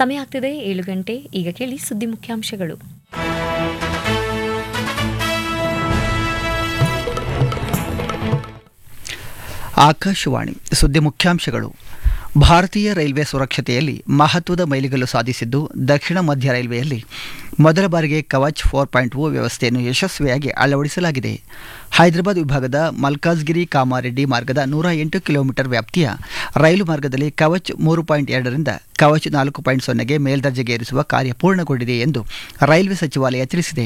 ಸಮಯ ಆಗ್ತಿದೆ ಏಳು ಗಂಟೆ ಈಗ ಕೇಳಿ ಸುದ್ದಿ ಮುಖ್ಯಾಂಶಗಳು ಆಕಾಶವಾಣಿ ಸುದ್ದಿ ಮುಖ್ಯಾಂಶಗಳು ಭಾರತೀಯ ರೈಲ್ವೆ ಸುರಕ್ಷತೆಯಲ್ಲಿ ಮಹತ್ವದ ಮೈಲಿಗಲ್ಲು ಸಾಧಿಸಿದ್ದು ದಕ್ಷಿಣ ಮಧ್ಯ ರೈಲ್ವೆಯಲ್ಲಿ ಮೊದಲ ಬಾರಿಗೆ ಕವಚ್ ಫೋರ್ ಪಾಯಿಂಟ್ ಓ ವ್ಯವಸ್ಥೆಯನ್ನು ಯಶಸ್ವಿಯಾಗಿ ಅಳವಡಿಸಲಾಗಿದೆ ಹೈದರಾಬಾದ್ ವಿಭಾಗದ ಮಲ್ಕಾಜ್ಗಿರಿ ಕಾಮಾರೆಡ್ಡಿ ಮಾರ್ಗದ ನೂರ ಎಂಟು ಕಿಲೋಮೀಟರ್ ವ್ಯಾಪ್ತಿಯ ರೈಲು ಮಾರ್ಗದಲ್ಲಿ ಕವಚ್ ಮೂರು ಪಾಯಿಂಟ್ ಎರಡರಿಂದ ಕವಚ್ ನಾಲ್ಕು ಪಾಯಿಂಟ್ ಸೊನ್ನೆಗೆ ಮೇಲ್ದರ್ಜೆಗೇರಿಸುವ ಕಾರ್ಯ ಪೂರ್ಣಗೊಂಡಿದೆ ಎಂದು ರೈಲ್ವೆ ಸಚಿವಾಲಯ ತಿಳಿಸಿದೆ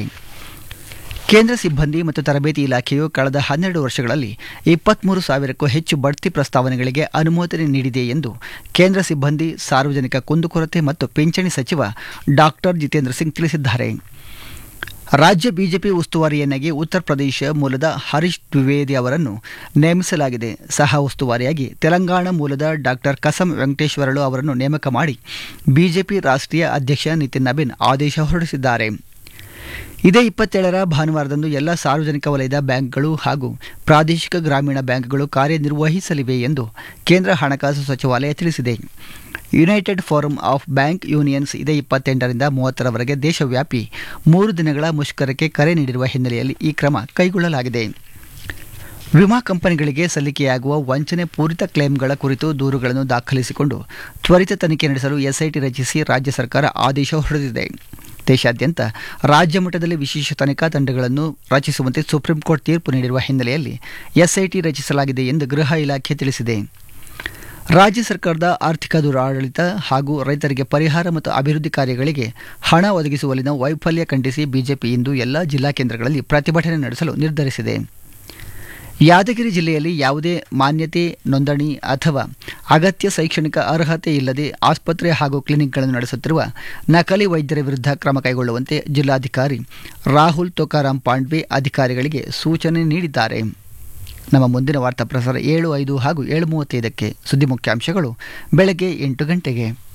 ಕೇಂದ್ರ ಸಿಬ್ಬಂದಿ ಮತ್ತು ತರಬೇತಿ ಇಲಾಖೆಯು ಕಳೆದ ಹನ್ನೆರಡು ವರ್ಷಗಳಲ್ಲಿ ಇಪ್ಪತ್ತ್ಮೂರು ಸಾವಿರಕ್ಕೂ ಹೆಚ್ಚು ಬಡ್ತಿ ಪ್ರಸ್ತಾವನೆಗಳಿಗೆ ಅನುಮೋದನೆ ನೀಡಿದೆ ಎಂದು ಕೇಂದ್ರ ಸಿಬ್ಬಂದಿ ಸಾರ್ವಜನಿಕ ಕುಂದುಕೊರತೆ ಮತ್ತು ಪಿಂಚಣಿ ಸಚಿವ ಡಾಕ್ಟರ್ ಜಿತೇಂದ್ರ ಸಿಂಗ್ ತಿಳಿಸಿದ್ದಾರೆ ರಾಜ್ಯ ಬಿಜೆಪಿ ಉಸ್ತುವಾರಿಯನ್ನಾಗಿ ಉತ್ತರ ಪ್ರದೇಶ ಮೂಲದ ಹರೀಶ್ ದ್ವಿವೇದಿ ಅವರನ್ನು ನೇಮಿಸಲಾಗಿದೆ ಸಹ ಉಸ್ತುವಾರಿಯಾಗಿ ತೆಲಂಗಾಣ ಮೂಲದ ಡಾಕ್ಟರ್ ಕಸಂ ವೆಂಕಟೇಶ್ವರಲು ಅವರನ್ನು ನೇಮಕ ಮಾಡಿ ಬಿಜೆಪಿ ರಾಷ್ಟ್ರೀಯ ಅಧ್ಯಕ್ಷ ನಿತಿನ್ ನಬೀನ್ ಆದೇಶ ಹೊರಡಿಸಿದ್ದಾರೆ ಇದೇ ಇಪ್ಪತ್ತೇಳರ ಭಾನುವಾರದಂದು ಎಲ್ಲ ಸಾರ್ವಜನಿಕ ವಲಯದ ಬ್ಯಾಂಕ್ಗಳು ಹಾಗೂ ಪ್ರಾದೇಶಿಕ ಗ್ರಾಮೀಣ ಬ್ಯಾಂಕ್ಗಳು ಕಾರ್ಯನಿರ್ವಹಿಸಲಿವೆ ಎಂದು ಕೇಂದ್ರ ಹಣಕಾಸು ಸಚಿವಾಲಯ ತಿಳಿಸಿದೆ united forum of bank unions ಇದೇ ಇಪ್ಪತ್ತೆಂಟರಿಂದ ಮೂವತ್ತರವರೆಗೆ ದೇಶವ್ಯಾಪಿ ಮೂರು ದಿನಗಳ ಮುಷ್ಕರಕ್ಕೆ ಕರೆ ನೀಡಿರುವ ಹಿನ್ನೆಲೆಯಲ್ಲಿ ಈ ಕ್ರಮ ಕೈಗೊಳ್ಳಲಾಗಿದೆ ವಿಮಾ ಕಂಪನಿಗಳಿಗೆ ಸಲ್ಲಿಕೆಯಾಗುವ ವಂಚನೆ ಪೂರಿತ ಕ್ಲೇಮ್ಗಳ ಕುರಿತು ದೂರುಗಳನ್ನು ದಾಖಲಿಸಿಕೊಂಡು ತ್ವರಿತ ತನಿಖೆ ನಡೆಸಲು ಎಸ್ಐಟಿ ರಚಿಸಿ ರಾಜ್ಯ ಸರ್ಕಾರ ಆದೇಶ ಹೊರಡಿಸಿದೆ ದೇಶಾದ್ಯಂತ ರಾಜ್ಯ ಮಟ್ಟದಲ್ಲಿ ವಿಶೇಷ ತನಿಖಾ ತಂಡಗಳನ್ನು ರಚಿಸುವಂತೆ ಸುಪ್ರೀಂ ಕೋರ್ಟ್ ತೀರ್ಪು ನೀಡಿರುವ ಹಿನ್ನೆಲೆಯಲ್ಲಿ ಎಸ್ಐಟಿ ರಚಿಸಲಾಗಿದೆ ಎಂದು ಗೃಹ ಇಲಾಖೆ ತಿಳಿಸಿದೆ ರಾಜ್ಯ ಸರ್ಕಾರದ ಆರ್ಥಿಕ ದುರಾಡಳಿತ ಹಾಗೂ ರೈತರಿಗೆ ಪರಿಹಾರ ಮತ್ತು ಅಭಿವೃದ್ಧಿ ಕಾರ್ಯಗಳಿಗೆ ಹಣ ಒದಗಿಸುವಲ್ಲಿನ ವೈಫಲ್ಯ ಖಂಡಿಸಿ ಬಿಜೆಪಿ ಇಂದು ಎಲ್ಲ ಜಿಲ್ಲಾ ಕೇಂದ್ರಗಳಲ್ಲಿ ಪ್ರತಿಭಟನೆ ನಡೆಸಲು ನಿರ್ಧರಿಸಿದೆ ಯಾದಗಿರಿ ಜಿಲ್ಲೆಯಲ್ಲಿ ಯಾವುದೇ ಮಾನ್ಯತೆ ನೋಂದಣಿ ಅಥವಾ ಅಗತ್ಯ ಶೈಕ್ಷಣಿಕ ಅರ್ಹತೆ ಇಲ್ಲದೆ ಆಸ್ಪತ್ರೆ ಹಾಗೂ ಕ್ಲಿನಿಕ್ಗಳನ್ನು ನಡೆಸುತ್ತಿರುವ ನಕಲಿ ವೈದ್ಯರ ವಿರುದ್ಧ ಕ್ರಮ ಕೈಗೊಳ್ಳುವಂತೆ ಜಿಲ್ಲಾಧಿಕಾರಿ ರಾಹುಲ್ ತುಕಾರಾಂ ಪಾಂಡ್ವೆ ಅಧಿಕಾರಿಗಳಿಗೆ ಸೂಚನೆ ನೀಡಿದ್ದಾರೆ ನಮ್ಮ ಮುಂದಿನ ವಾರ್ತಾ ಪ್ರಸಾರ ಏಳು ಐದು ಹಾಗೂ ಏಳು ಮೂವತ್ತೈದಕ್ಕೆ ಸುದ್ದಿ ಮುಖ್ಯಾಂಶಗಳು ಬೆಳಗ್ಗೆ ಎಂಟು ಗಂಟೆಗೆ